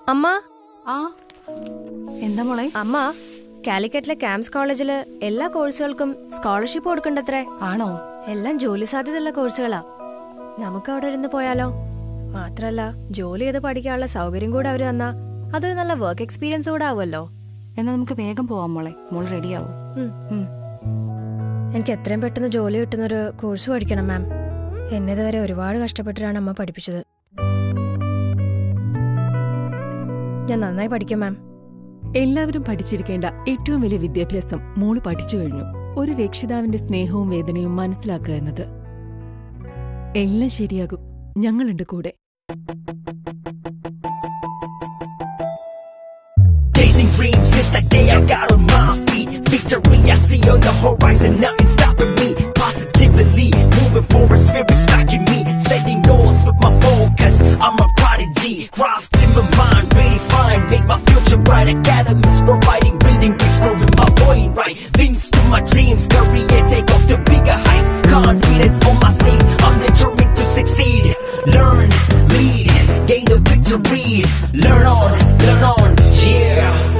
അമ്മ ആ എന്താ മോളെ അമ്മ കാലിക്കറ്റിലെ ക്യാമ്പ്സ് കോളേജില് എല്ലാ കോഴ്സുകൾക്കും സ്കോളർഷിപ്പ് കൊടുക്കണ്ടത്രേ ആണോ എല്ലാം ജോലി സാധ്യതയുള്ള കോഴ്സുകളാ നമുക്ക് അവിടെ ഇരുന്ന് പോയാലോ മാത്രല്ല ജോലി ചെയ്ത് പഠിക്കാനുള്ള സൗകര്യം കൂടെ അവര് തന്നാ അതൊരു നല്ല വർക്ക് എക്സ്പീരിയൻസ് കൂടെ ആവുമല്ലോ എന്നാ നമുക്ക് വേഗം പോവാം മോളെ മോൾ റെഡിയാവും ഉം. എനിക്ക് എത്രയും പെട്ടെന്ന് ജോലി കിട്ടുന്നൊരു കോഴ്സ് പഠിക്കണം മാം എന്നെ ഇതുവരെ ഒരുപാട് കഷ്ടപ്പെട്ടിട്ടാണ് അമ്മ പഠിപ്പിച്ചത് ഞാൻ നന്നായി പഠിക്കും മാം എല്ലാവരും പഠിച്ചിരിക്കേണ്ട ഏറ്റവും വലിയ വിദ്യാഭ്യാസം മോള് പഠിച്ചു കഴിഞ്ഞു ഒരു രക്ഷിതാവിന്റെ സ്നേഹവും വേദനയും മനസ്സിലാക്കുക എന്നത് എല്ലാം ശരിയാകും ഞങ്ങളുണ്ട് കൂടെ Chasing dreams since the day I got on my feet. Victory I see on the horizon, nothing stopping me. Positively moving forward, spirits back in me. Setting goals with my focus. I'm a prodigy, crafting my mind, really fine. Make my future bright. Academics providing, building bricks, growing my point right. Things to my dreams, career take off to bigger heights. Confidence on my sleeve, I'm determined to succeed. Learn, lead, gain the victory. Learn on, learn on, yeah.